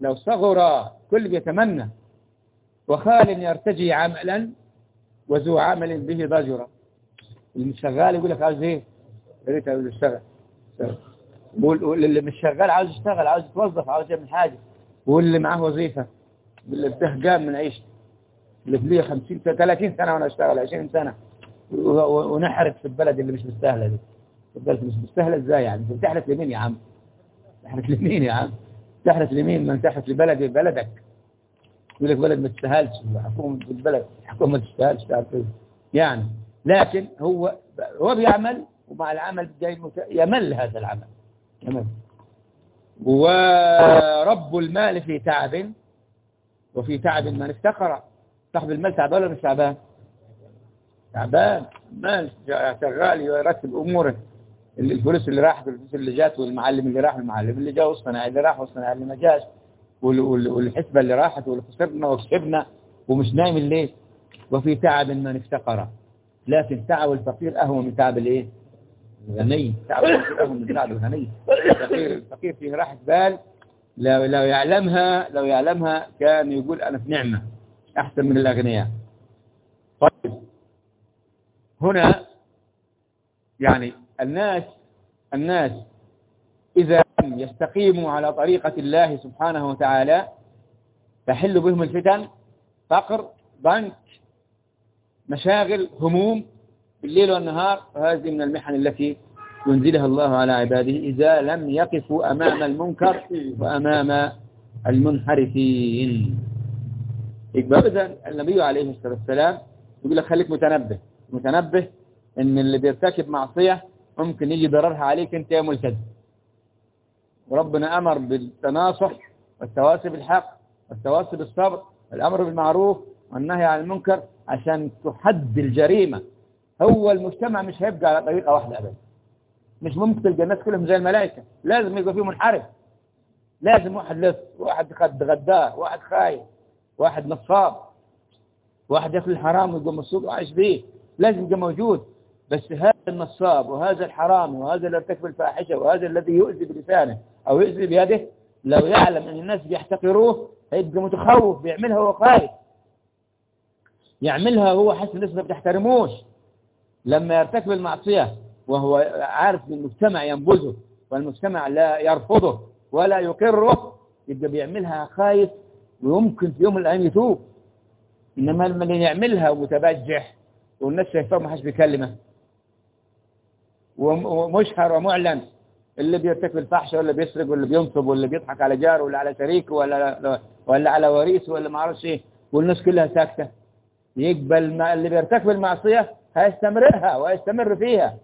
لو صغر كل بيتمنى وخال يرتجي عملا وذو عمل به ضجرا اللي مش شغال يقول لك عاوز ايه يا ريت عاوز يشتغل واللي مش شغال عاوز يشتغل عاوز يتوظف عاوز يعمل حاجه واللي معاه وظيفه واللي بتهجام من عيشته اللي في ليه 50 30 سنه وانا اشتغل 20 سنه ونحرق في البلد اللي مش مستاهله دي البلد مش مستاهله ازاي يعني انت بتحرق لمين يا عم تحرق لمين يا عم تحرق لمين من تحرق لبلد بلدك يقول لك بلد ما تستاهلش حكومه البلد حكومه ما تستاهلش يعني لكن هو هو بيعمل ومع العمل جاي يمل هذا العمل يمل ورب المال في تعب وفي تعب من افتقر صاحب المال تعبان ولا مش تعبان تعبان مال شغال يرتب اموره الفلوس اللي راحت والفلوس اللي جات والمعلم اللي راح والمعلم اللي جاء والصناعي اللي راح والصناعي اللي ما جاش والحسبة اللي راحت واللي خسرنا وكسبنا ومش نايم الليل وفي تعب من افتقر لكن تعب الفقير أهون من تعب الايه الغني تعب الفقير أهون من تعب الغني الفقير الفقير فيه راحة بال لو لو يعلمها لو يعلمها كان يقول أنا في نعمة أحسن من الأغنياء طيب هنا يعني الناس الناس إذا لم يستقيموا على طريقة الله سبحانه وتعالى تحل بهم الفتن فقر ضنك مشاغل هموم بالليل والنهار وهذه من المحن التي ينزلها الله على عباده إذا لم يقفوا أمام المنكر وأمام المنحرفين يبقى إذا النبي عليه الصلاة والسلام يقول لك خليك متنبه متنبه ان اللي بيرتكب معصية ممكن يجي ضررها عليك انت يا ملتزم وربنا امر بالتناصح والتواصي بالحق والتواصي بالصبر والامر بالمعروف والنهي عن المنكر عشان تحد الجريمة هو المجتمع مش هيبقى على طريقة واحدة ابدا مش ممكن تلقى الناس كلهم زي الملائكة لازم يبقى فيه منحرف لازم واحد لص واحد خد غداه واحد خايف واحد نصاب واحد ياكل الحرام ويقوم مبسوط وعايش بيه لازم يبقى موجود بس هذا النصاب وهذا الحرامي وهذا اللي ارتكب الفاحشة وهذا الذي يؤذي بلسانه أو يؤذي بيده لو يعلم أن الناس بيحتقروه هيبقى متخوف بيعملها وهو خايف يعملها وهو حاسس الناس ما بتحترموش لما يرتكب المعصية وهو عارف ان المجتمع ينبذه والمجتمع لا يرفضه ولا يقره يبقى بيعملها خايف ويمكن في يوم من الأيام يتوب إنما لما يعملها متبجح والناس شايفاه ما حدش بيكلمه ومشهر ومعلن اللي بيرتكب الفحش ولا بيسرق ولا بينصب ولا بيضحك على جاره ولا على شريكه ولا ولا على وريثه ولا ما اعرفش ايه والناس كلها ساكته يقبل ما اللي بيرتكب المعصيه هيستمرها ويستمر فيها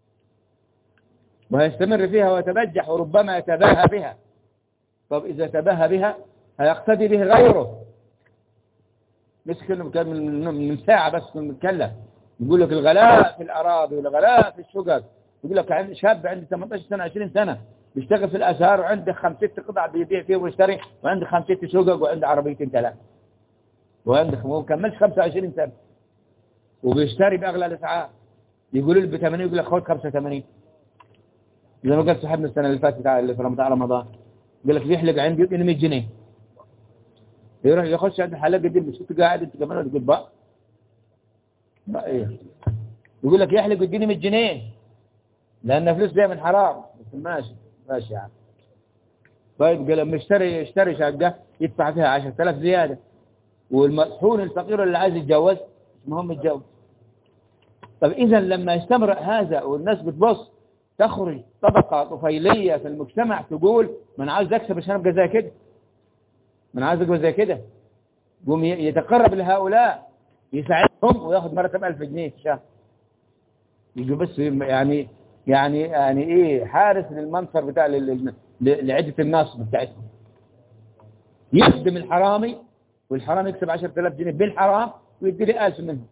ويستمر فيها ويتبجح وربما يتباهى بها طب إذا تباهى بها هيقتدي به غيره مش كنا من, من ساعة بس كنا بنتكلم يقول لك الغلاء في الأراضي والغلاء في الشقق يقول لك عندي شاب عنده 18 سنة 20 سنة بيشتغل في الأزهار وعنده خمس ست قطع بيبيع فيه ويشتري وعنده خمس ست شقق وعنده عربيتين ثلاثة وعنده ما كملش 25 سنة وبيشتري بأغلى الأسعار يقولوا لي ب 80 يقول لك خد 85 زي ما قال صاحبنا السنة اللي فاتت اللي في رمضان قال لك بيحلق عندي يديني 100 جنيه يروح يخش عند الحلاقه دي مش قاعد انت كمان تقول بقى بقى ايه يقول لك يحلق يديني 100 جنيه لان فلوس جايه من حرام بس ماشي ماشي يا عم طيب قال لما يشتري يشتري شقه يدفع فيها 10000 زياده والمطحون الفقير اللي عايز يتجوز المهم يتجوز طب اذا لما يستمر هذا والناس بتبص تخرج طبقة طفيلية في المجتمع تقول من عاوز اكسب عشان ابقى زي كده من عاوز ابقى زي كده يقوم يتقرب لهؤلاء يساعدهم وياخد مرتب 1000 جنيه في الشهر يجي بس يعني يعني يعني ايه حارس للمنصر بتاع لعدة الناس بتاعتهم يخدم الحرامي والحرامي يكسب 10000 جنيه بالحرام ويدي لي 1000 منهم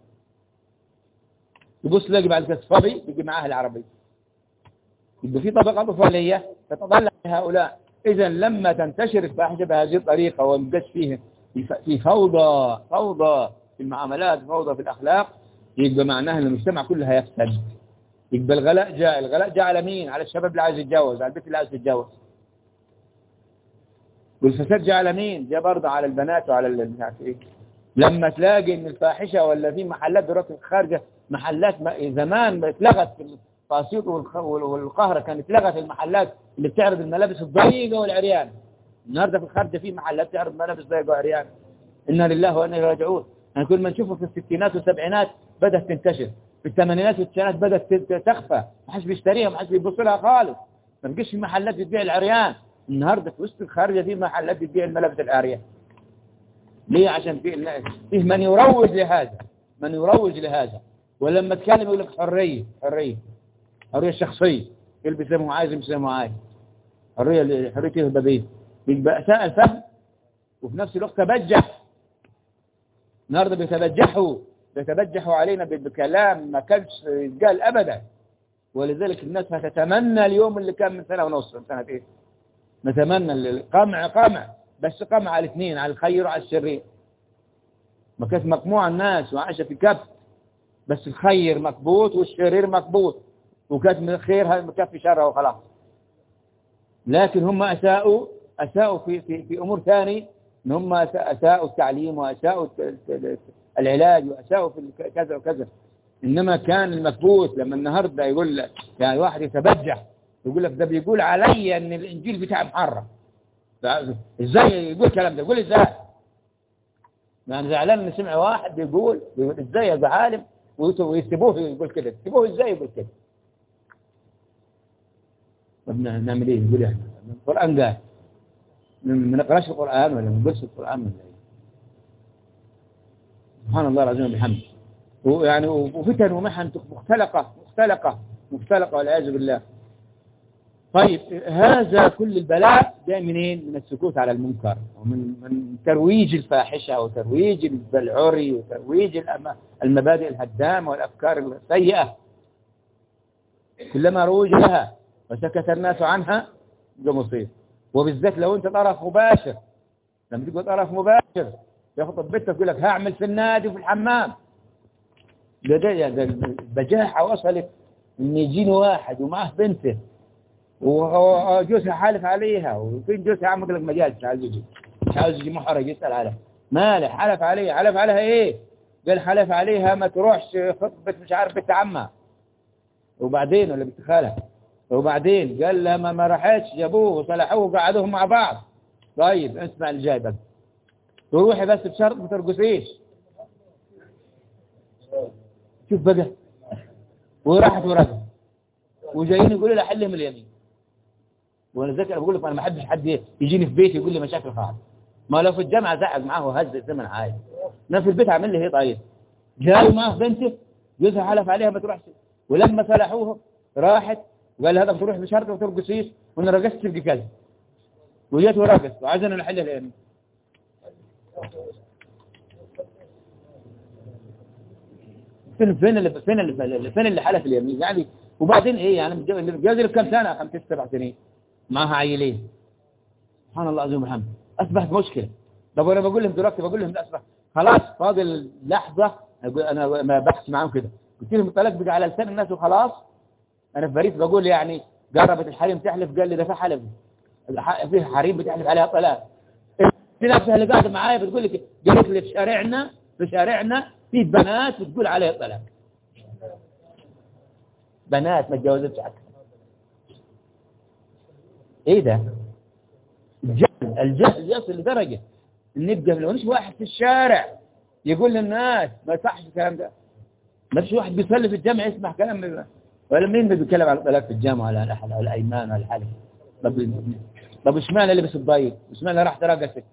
يبص لاقي بعد كده صبي يجي معاه العربي يبقى في طبقة طفولية تتطلع هؤلاء إذا لما تنتشر الفاحشة بهذه الطريقة ويبقاش فيه في فوضى فوضى في المعاملات فوضى في الأخلاق يبقى معناها ان المجتمع كله هيفسد يبقى الغلاء جاء الغلاء جاء على مين على الشباب اللي عايز يتجوز على البنت اللي عايز تتجوز والفساد جاء على مين جاء برضه على البنات وعلى ال- مش عارف ايه لما تلاقي ان الفاحشه ولا في محلات دلوقتي خارجه محلات ما زمان اتلغت في القاسيط والخ- وال- والقهره كانت اتلغت المحلات اللي بتعرض الملابس الضيقه والعريان النهارده في الخارجه في محلات تعرض ملابس ضيقه وعريان انا لله وانا اليه راجعون يعني كل ما نشوفه في الستينات والسبعينات بدات تنتشر في الثمانينات والتسعينات بدات ت- تخفى ما حدش بيشتريها ما حدش بيبص لها خالص ما بقيش في محلات بتبيع العريان النهارده في وسط الخارجه في محلات بتبيع الملابس العاريه ليه عشان في فيه من يروج لهذا من يروج لهذا ولما تكلم يقول لك حريه حريه حريه شخصيه يلبس زي ما هو عايز يمشي زي ما هو عايز حريه حريه الهبابيه يبقى اساء الفهم وفي نفس الوقت تبجح النهارده بيتبجحوا بيتبجحوا علينا ب- بكلام ما كانش يتقال ابدا ولذلك الناس هتتمنى اليوم اللي كان من سنه ونص من سنه ايه نتمنى القمع قمع بس قمع على الاثنين على الخير وعلى الشرير ما كانت مجموعة الناس وعايشة في كبت بس الخير مكبوت والشرير مكبوت وكانت من خيرها مكفي شرها وخلاص لكن هم أساءوا أساءوا في, في, في أمور ثانية إن هم أساء- أساءوا التعليم وأساءوا الت- الت- العلاج وأساءوا في الك- كذا وكذا إنما كان المكبوت لما النهاردة يقول لك يعني واحد يتبجح يقول لك ده بيقول علي ان الانجيل بتاعي محرم ده- ازاي يقول الكلام ده يقول ازاي يعني زعلان ان سمع واحد بيقول بيقول ازاي يا عالم ويت- ويسيبوه يقول كده يسيبوه ازاي يقول كده طب ن- نعمل ايه يقول يعني القران قال ما نقراش القران ولا ما نقولش القران ولا ايه سبحان الله العظيم وبحمده ويعني وفتن ومحن مختلقه مختلقه مختلقه والعياذ بالله طيب هذا كل البلاء جاء منين؟ من السكوت على المنكر ومن من ترويج الفاحشة وترويج العري وترويج الأم- المبادئ الهدامة والأفكار السيئة كلما روج لها وسكت الناس عنها ده مصيب وبالذات لو أنت طرف مباشر لما تقول طرف مباشر يخطب بنتك يقول لك هعمل في النادي وفي الحمام ده ده ده البجاحة وصلت إن يجيني واحد ومعه بنته وجوزها حالف عليها وفين جوزها عم لك مجال مش عايز يجي مش عايز يجي محرج يسأل عليها مالح حلف عليها حلف عليها ايه قال حلف عليها ما تروحش خطبة مش عارف بنت عمها وبعدين ولا بنت خالها وبعدين قال لها ما, ما راحتش جابوه وصلحوه وقعدوهم مع بعض طيب اسمع اللي جاي بقى تروحي بس بشرط ما ترقصيش شوف بقى وراحت ورقصت وجايين يقولوا لي حلهم اليمين ولذلك انا بقول لك انا ما احبش حد يجيني في بيتي يقول لي مشاكل خالص ما لو في الجامعه زعق معاه وهز الزمن عادي انا في البيت عامل لي هي طيب جاي معاه بنته جوزها حلف عليها ما تروحش ولما صلحوها راحت وقال هذا بتروح بشرط وما ترقصيش وانا رقصت تبقى كذا وجيت ورقصت وعايزنا نحلها اليمين فين فين اللي فين اللي فين اللي حلف اليمين يعني وبعدين ايه يعني متجوز له كم سنه خمس ست سبع سنين معها عيلين سبحان الله العظيم وبحمده اصبحت مشكله طب وانا بقول لهم دلوقتي بقول لهم ده اصبح خلاص فاضل لحظه أقول انا ما بحث معاهم كده قلت لهم الطلاق بقى على لسان الناس وخلاص انا في باريس بقول يعني جربت الحريم تحلف قال لي ده في حلف الح- في حريم بتحلف عليها طلاق في نفسها اللي قاعده معايا بتقول لي كده قالت لي في شارعنا في شارعنا في بنات بتقول عليها طلاق بنات ما اتجوزتش حتى ايه ده الجهل الجهل يصل لدرجة ان يبقى لو مش واحد في الشارع يقول للناس ما يصحش الكلام ده ما فيش واحد بيصلي في الجامع يسمع كلام من- ولا مين بيتكلم على الطلاق في الجامع ولا على على الايمان ولا الحلف طب طب اشمعنى لبس الضيق اشمعنى راح ترقصك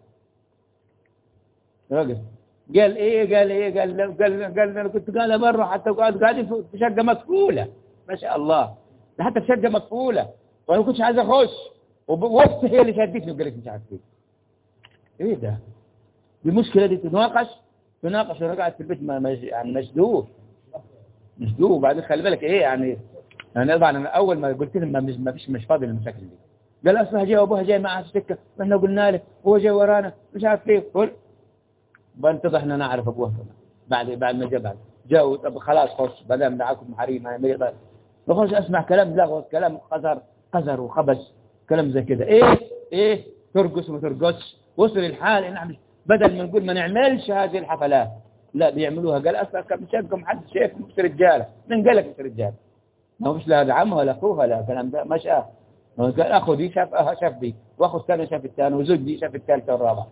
رقص قال ايه قال ايه قال قال قال انا كنت قاعد بره حتى قاعد قاعدين في في شقه مقفوله ما شاء الله ده حتى في شقه مقفوله وانا ما كنتش عايز اخش ووقت هي اللي شدتني وقالت مش عارف ايه ايه ده دي المشكله دي تناقش تناقش وانا قاعد في البيت ما مش يعني مشدود مشدود وبعدين خلي بالك ايه يعني يعني طبعا انا اول ما قلت لهم ما مش ما فيش مش فاضي للمشاكل دي قال اصلها جاي وابوها جاي معها في السكه واحنا قلنا له هو جاي ورانا مش عارف ايه قول بنتضح ان نعرف ابوها كمان بعد بعد ما جاء بعد جاءوا طب خلاص خش بدل معاكم حريم ما يقدر بخش اسمع كلام لغو كلام قذر قذر وخبث كلام زي كده ايه ايه ترقص وما ترقصش وصل الحال ان احنا بدل ما نقول ما نعملش هذه الحفلات لا بيعملوها قال اصلا كم شافكم حد شايف مش رجاله من قال لك مش رجاله ما فيش لا عمها ولا اخوها ولا كلام ده ما شاف قال اخو دي شاف اه شاف دي واخو الثاني شاف الثاني وزوج دي شاف الثالثه والرابعه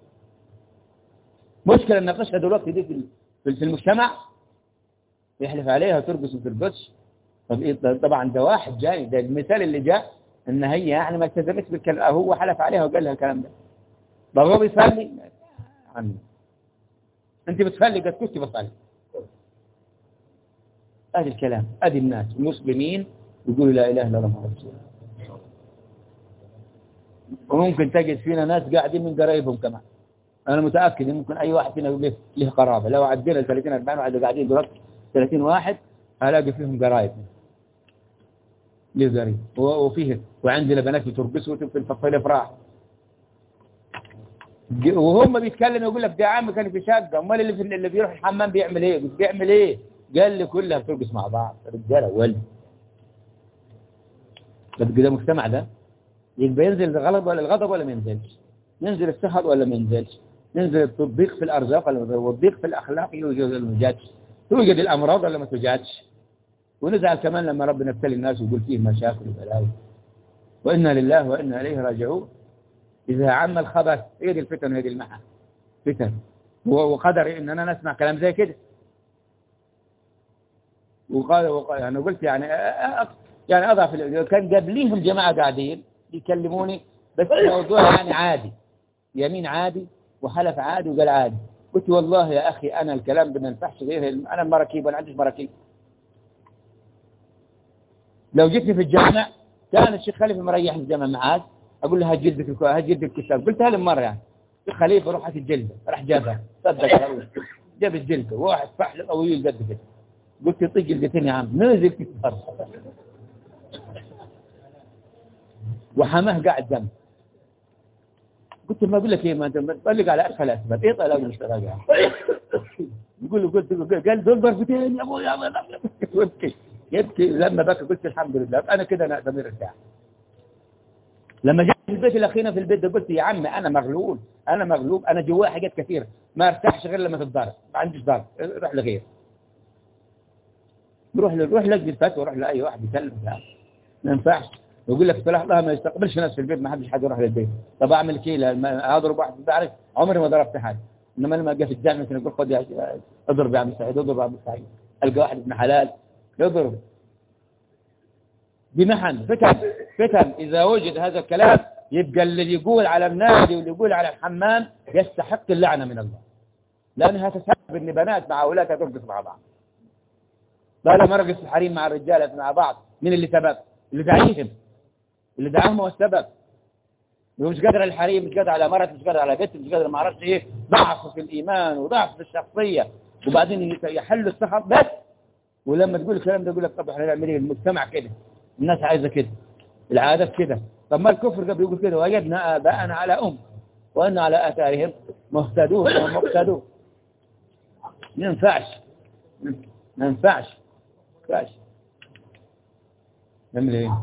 مشكله نناقشها دلوقتي دي في في المجتمع يحلف عليها وترقص وما ترقصش طب إيه طبعا ده واحد جاي ده المثال اللي جاء ان هي يعني ما التزمتش بالكلام هو حلف عليها وقال لها الكلام ده طب هو بيصلي عمي انت بتصلي قد كنت بصلي ادي الكلام ادي الناس المسلمين يقولوا لا اله الا الله محمد رسول الله وممكن تجد فينا ناس قاعدين من قرايبهم كمان انا متاكد ان ممكن اي واحد فينا له له قرابه لو عدينا 30 40 واحد قاعدين دلوقتي 30 واحد الاقي فيهم قرايب ليه قريب وفيه وعندنا بنات بترقص وتبقى في الافراح وهم بيتكلموا يقول لك ده عم كان في شقه امال اللي في اللي بيروح الحمام بيعمل ايه بيعمل ايه قال لي كلها بترقص مع بعض رجاله وولد طب ده مجتمع ده يبقى ينزل الغضب ولا الغضب ولا ما ينزلش ينزل السخط ولا ما ينزلش ينزل التضييق في الارزاق ولا والضيق في الاخلاق يوجد ولا ما يوجدش توجد الامراض ولا ما توجدش ونزعل كمان لما ربنا ابتلي الناس ويقول فيه مشاكل وبلاوي وانا لله وانا اليه راجعون إذا عم الخبث هي دي الفتن وهي دي المحن فتن وقدر إننا نسمع كلام زي كده وقال وقال يعني قلت يعني يعني أضعف كان قبليهم جماعة قاعدين يكلموني بس الموضوع يعني عادي يمين عادي وحلف عادي وقال عادي قلت والله يا أخي أنا الكلام ده ما ينفعش غير أنا مراكيب ولا عنديش مراكيب لو جيتني في الجامع كان الشيخ خليفه مريحني الجامع معاك اقول له هات جلدك هات جلد الكتاب قلتها له مره يعني الخليفه روح هات الجلده راح جابها صدق جاب الجلده واحد فحل طويل قد كده قلت طيق جلدتين يا عم نزل في الارض وحماه قاعد جنب قلت ما اقول لك ايه ما انت طلق على اسفل اسفل ايه طلق مش طلق يقول له قلت قال دول ضربتين يا ابوي يا يبكي يبكي لما بكى قلت الحمد لله انا كده انا ضمير ارتاح لما جيت في البيت الاخينا في البيت ده قلت يا عم انا مغلول انا مغلوب انا جوايا حاجات كثيره ما ارتاحش غير لما تتضرب ما عنديش ضرب روح لغير روح روح لجنة الفتوى روح لاي واحد يكلم ما ينفعش يقول لك صلاح الله ما يستقبلش ناس في البيت ما حدش حد يروح للبيت طب اعمل كده اضرب واحد بعرف عمري ما ضربت حد انما لما اجي في الجامع مثلا يقول خد يا اضرب يا عم سعيد اضرب يا عم سعيد القى واحد ابن حلال يضرب بمحن فتن فتن إذا وجد هذا الكلام يبقى اللي يقول على النادي واللي يقول على الحمام يستحق اللعنة من الله لأنها تسبب أن بنات مع أولادها ترقص مع بعض لا ما رقص الحريم مع الرجالة مع بعض من اللي سبب اللي دعيهم اللي دعاهم هو السبب مش قادر الحريم مش قادر على مرة مش قادر على بنت مش قادر ما اعرفش ايه ضعف في الإيمان وضعف في الشخصية وبعدين يحل السخط بس ولما تقول الكلام ده يقول لك طب احنا نعمل ايه المجتمع كده الناس عايزة كده العادة كده طب ما الكفر ده بيقول كده وجدنا آباءنا على أم وأن على آثارهم مهتدون ومقتدون ما ينفعش ما ينفعش ما ينفعش نعمل ايه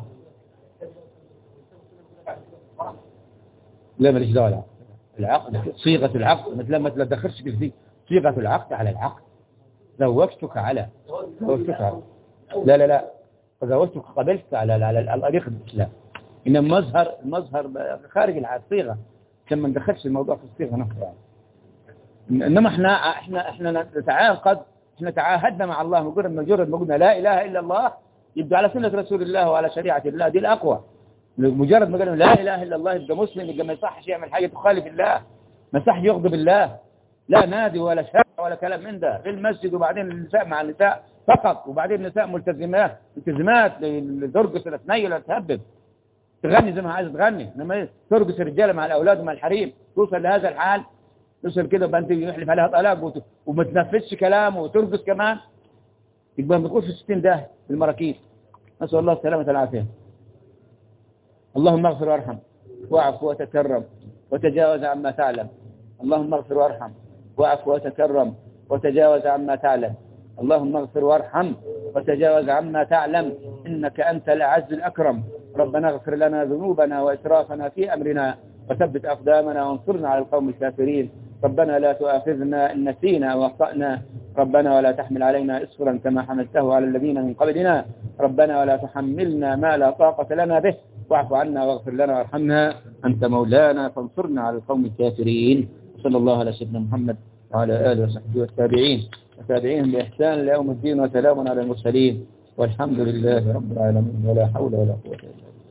لا ماليش دعوه العقد صيغه العقد مثل ما تدخلش في صيغه العقد على العقد زوجتك على زوجتك على لا لا لا فزوجتك قبلت على على الطريق الإسلام إنما مظهر مظهر خارج الصيغة عشان ما ندخلش الموضوع في الصيغة نفسها يعني. إنما إحنا إحنا إحنا نتعاقد إحنا تعاهدنا مع الله مجرد مجرد ما قلنا لا إله إلا الله يبقى على سنة رسول الله وعلى شريعة الله دي الأقوى مجرد ما قلنا لا إله إلا الله يبقى مسلم يبقى ما يصحش يعمل حاجة تخالف الله ما يصحش يغضب الله لا نادي ولا شرع ولا كلام من ده في المسجد وبعدين النساء مع النساء فقط وبعدين النساء ملتزمات ملتزمات ترقص ولا تنيل ولا تهبب تغني زي ما عايزه تغني انما ترقص الرجاله مع الاولاد ومع الحريم توصل لهذا الحال توصل كده يبقى انت يحلف عليها طلاق وما تنفذش كلام وترقص كمان يبقى بتقول في 60 ده المراكيب نسال الله السلامه والعافيه اللهم اغفر وارحم واعف وتكرم وتجاوز عما تعلم اللهم اغفر وارحم واعف وتكرم وتجاوز عما تعلم اللهم اغفر وارحم وتجاوز عما تعلم إنك أنت الأعز الأكرم ربنا اغفر لنا ذنوبنا وإسرافنا في أمرنا وثبت أقدامنا وانصرنا على القوم الكافرين ربنا لا تؤاخذنا إن نسينا واخطأنا ربنا ولا تحمل علينا إصرا كما حملته على الذين من قبلنا ربنا ولا تحملنا ما لا طاقة لنا به واعف عنا واغفر لنا وارحمنا أنت مولانا فانصرنا على القوم الكافرين صلى الله على سيدنا محمد وعلى آله وصحبه والتابعين وتابعيهم بإحسان ليوم الدين وسلام على المرسلين والحمد لله رب العالمين ولا حول ولا قوة إلا بالله